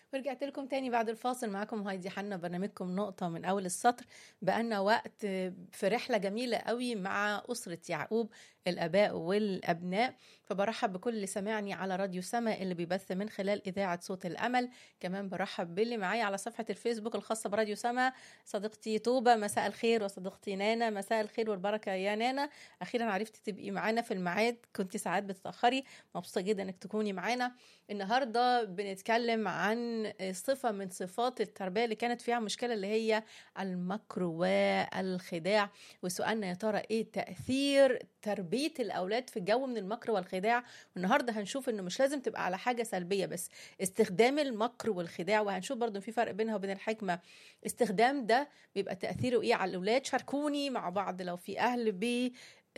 ورجعت لكم تاني بعد الفاصل معاكم هايدي حنا برنامجكم نقطة من أول السطر بقالنا وقت في رحلة جميلة قوي مع أسرة يعقوب الآباء والأبناء فبرحب بكل اللي سمعني على راديو سما اللي بيبث من خلال إذاعة صوت الأمل كمان برحب باللي معايا على صفحة الفيسبوك الخاصة براديو سما صديقتي توبة مساء الخير وصديقتي نانا مساء الخير والبركة يا نانا أخيرا عرفتي تبقي معانا في الميعاد كنت ساعات بتتأخري مبسوطة جدا إنك تكوني معانا النهاردة بنتكلم عن صفة من صفات التربية اللي كانت فيها مشكلة اللي هي المكر والخداع وسؤالنا يا ترى ايه تأثير تربية الأولاد في جو من المكر والخداع والنهاردة هنشوف انه مش لازم تبقى على حاجة سلبية بس استخدام المكر والخداع وهنشوف برضو في فرق بينها وبين الحكمة استخدام ده بيبقى تأثيره ايه على الأولاد شاركوني مع بعض لو في أهل بي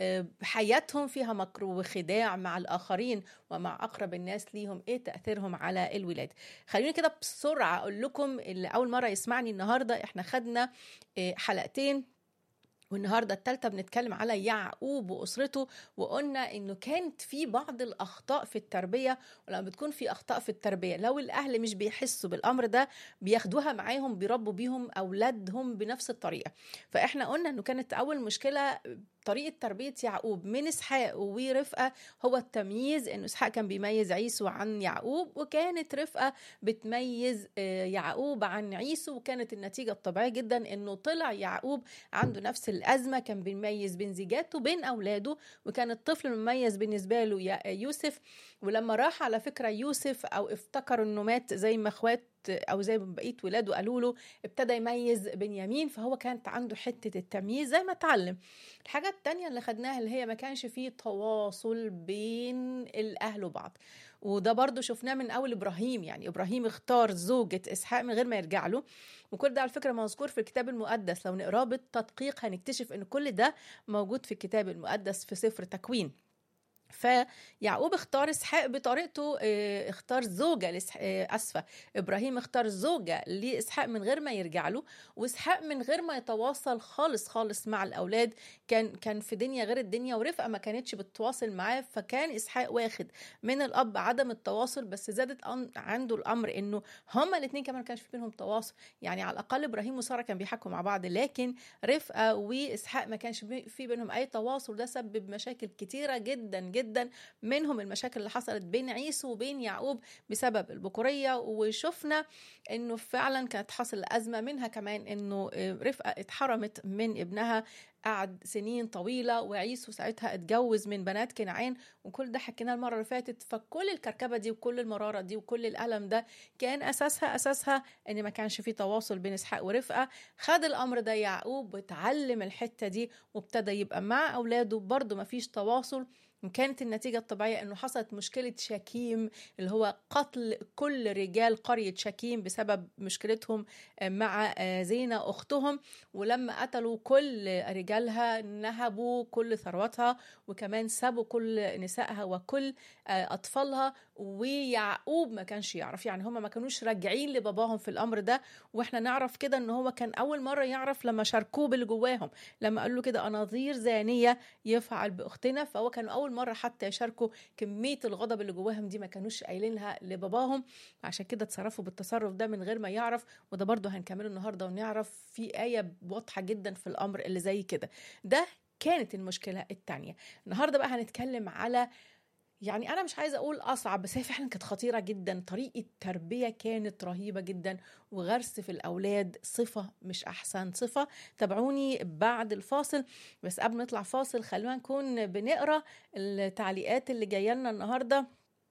حياتهم فيها مكر وخداع مع الآخرين ومع أقرب الناس ليهم إيه تأثيرهم على الولاد خليني كده بسرعة أقول لكم اللي أول مرة يسمعني النهاردة إحنا خدنا حلقتين والنهارده الثالثه بنتكلم على يعقوب واسرته وقلنا انه كانت في بعض الاخطاء في التربيه ولما بتكون في اخطاء في التربيه لو الاهل مش بيحسوا بالامر ده بياخدوها معاهم بيربوا بيهم اولادهم بنفس الطريقه فاحنا قلنا انه كانت اول مشكله طريقة تربية يعقوب من إسحاق ورفقة هو التمييز إنه إسحاق كان بيميز عيسو عن يعقوب وكانت رفقة بتميز يعقوب عن عيسو وكانت النتيجة الطبيعية جدا إنه طلع يعقوب عنده نفس الأزمة كان بيميز بين زيجاته بين أولاده وكان الطفل المميز بالنسبة له يوسف ولما راح على فكرة يوسف أو افتكر إنه مات زي ما إخوات او زي ما بقيه ولاده قالوا له ابتدى يميز بنيامين فهو كانت عنده حته التمييز زي ما اتعلم الحاجه التانية اللي خدناها اللي هي ما كانش فيه تواصل بين الاهل وبعض وده برضو شفناه من اول ابراهيم يعني ابراهيم اختار زوجة اسحاق من غير ما يرجع له وكل ده على فكره مذكور في الكتاب المقدس لو نقراه بالتدقيق هنكتشف ان كل ده موجود في الكتاب المقدس في سفر تكوين فيعقوب اختار اسحاق بطريقته اه اختار زوجه اه اسفه ابراهيم اختار زوجه لاسحاق من غير ما يرجع له واسحاق من غير ما يتواصل خالص خالص مع الاولاد كان كان في دنيا غير الدنيا ورفقه ما كانتش بتتواصل معاه فكان اسحاق واخد من الاب عدم التواصل بس زادت عنده الامر انه هما الاثنين كمان ما كانش في بينهم تواصل يعني على الاقل ابراهيم وساره كانوا بيحكوا مع بعض لكن رفقه واسحاق ما كانش في بينهم اي تواصل ده سبب مشاكل كتيره جدا جدا جدا منهم المشاكل اللي حصلت بين عيسو وبين يعقوب بسبب البكوريه وشفنا انه فعلا كانت حصل ازمه منها كمان انه رفقه اتحرمت من ابنها قعد سنين طويلة وعيسو ساعتها اتجوز من بنات كنعان وكل ده حكيناه المرة اللي فاتت فكل الكركبة دي وكل المرارة دي وكل الألم ده كان أساسها أساسها إن ما كانش في تواصل بين إسحاق ورفقة خد الأمر ده يعقوب واتعلم الحتة دي وابتدى يبقى مع أولاده برضه ما فيش تواصل كانت النتيجة الطبيعية أنه حصلت مشكلة شكيم اللي هو قتل كل رجال قرية شكيم بسبب مشكلتهم مع زينة أختهم ولما قتلوا كل رجالها نهبوا كل ثروتها وكمان سابوا كل نسائها وكل أطفالها ويعقوب ما كانش يعرف يعني هم ما كانوش راجعين لباباهم في الأمر ده وإحنا نعرف كده أنه هو كان أول مرة يعرف لما شاركوه باللي جواهم لما قالوا له كده أناظير زانية يفعل بأختنا فهو كان أول مره حتى يشاركوا كميه الغضب اللي جواهم دي ما كانوش قايلينها لباباهم عشان كده اتصرفوا بالتصرف ده من غير ما يعرف وده برضه هنكمله النهارده ونعرف في ايه واضحه جدا في الامر اللي زي كده ده كانت المشكله الثانيه النهارده بقى هنتكلم على يعني انا مش عايزه اقول اصعب بس هي فعلا كانت خطيره جدا طريقه تربيه كانت رهيبه جدا وغرس في الاولاد صفه مش احسن صفه تابعوني بعد الفاصل بس قبل ما نطلع فاصل خلونا نكون بنقرا التعليقات اللي جايه لنا النهارده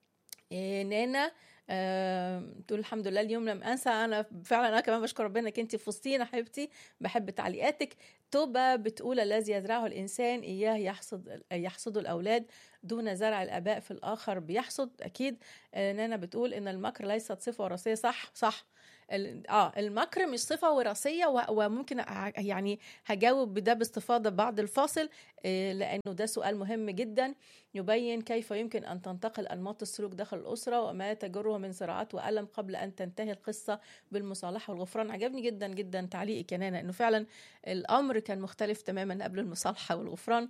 إيه نانا أه تقول الحمد لله اليوم لم انسى انا فعلا انا كمان بشكر ربنا انك انت في وسطينا حبيبتي بحب تعليقاتك توبة بتقول الذي يزرعه الإنسان إياه يحصد يحصد الأولاد دون زرع الآباء في الآخر بيحصد أكيد نانا بتقول إن المكر ليست صفة وراثية صح صح اه المكر مش صفه وراثيه وممكن يعني هجاوب بده باستفاضه بعد الفاصل لانه ده سؤال مهم جدا يبين كيف يمكن ان تنتقل انماط السلوك داخل الاسره وما تجره من صراعات والم قبل ان تنتهي القصه بالمصالحه والغفران عجبني جدا جدا تعليقك يا نانا انه فعلا الامر كان مختلف تماما قبل المصالحه والغفران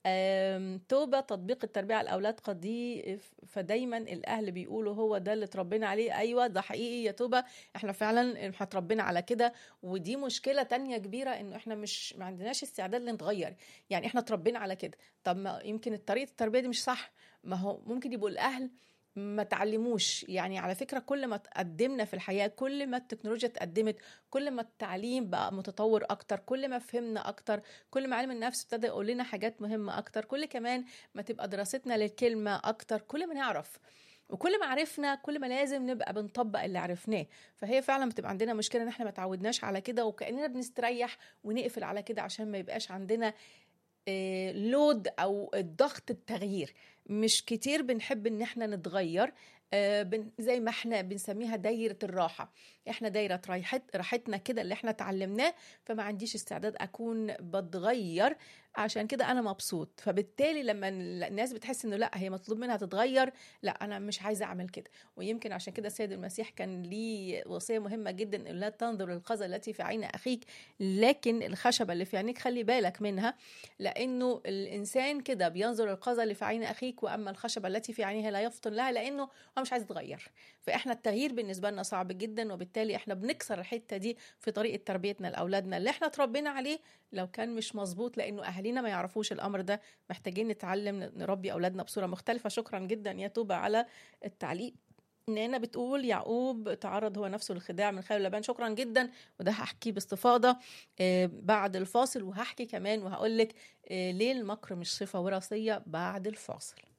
آم، توبة تطبيق التربية على الأولاد قضية فدايما الأهل بيقولوا هو ده اللي اتربينا عليه أيوة ده حقيقي يا توبة احنا فعلا احنا اتربينا على كده ودي مشكلة تانية كبيرة انه احنا مش ما عندناش استعداد لنتغير يعني احنا اتربينا على كده طب ما يمكن طريقة التربية دي مش صح ما هو ممكن يبقوا الأهل ما تعلموش يعني على فكرة كل ما تقدمنا في الحياة كل ما التكنولوجيا اتقدمت كل ما التعليم بقى متطور أكتر كل ما فهمنا أكتر كل ما علم النفس ابتدى يقول لنا حاجات مهمة أكتر كل كمان ما تبقى دراستنا للكلمة أكتر كل ما نعرف وكل ما عرفنا كل ما لازم نبقى بنطبق اللي عرفناه فهي فعلا بتبقى عندنا مشكله ان احنا ما تعودناش على كده وكاننا بنستريح ونقفل على كده عشان ما يبقاش عندنا آه، لود او ضغط التغيير مش كتير بنحب ان احنا نتغير آه، بن- زي ما احنا بنسميها دايرة الراحة احنا دايرة راحت راحتنا كده اللي احنا اتعلمناه فما عنديش استعداد اكون بتغير عشان كده انا مبسوط فبالتالي لما الناس بتحس انه لا هي مطلوب منها تتغير لا انا مش عايزه اعمل كده ويمكن عشان كده السيد المسيح كان ليه وصيه مهمه جدا ان لا تنظر للقذى التي في عين اخيك لكن الخشبه اللي في عينيك خلي بالك منها لانه الانسان كده بينظر للقذى اللي في عين اخيك واما الخشبه التي في عينها لا يفطن لها لانه هو مش عايز يتغير فاحنا التغيير بالنسبه لنا صعب جدا وبالتالي احنا بنكسر الحته دي في طريقه تربيتنا لاولادنا اللي احنا اتربينا عليه لو كان مش مظبوط لانه اهالينا ما يعرفوش الامر ده محتاجين نتعلم نربي اولادنا بصوره مختلفه شكرا جدا يا توبه على التعليق نانا بتقول يعقوب تعرض هو نفسه للخداع من خير لبان شكرا جدا وده هحكيه باستفاضه آه، بعد الفاصل وهحكي كمان وهقول لك ليه المكر مش صفه وراثيه بعد الفاصل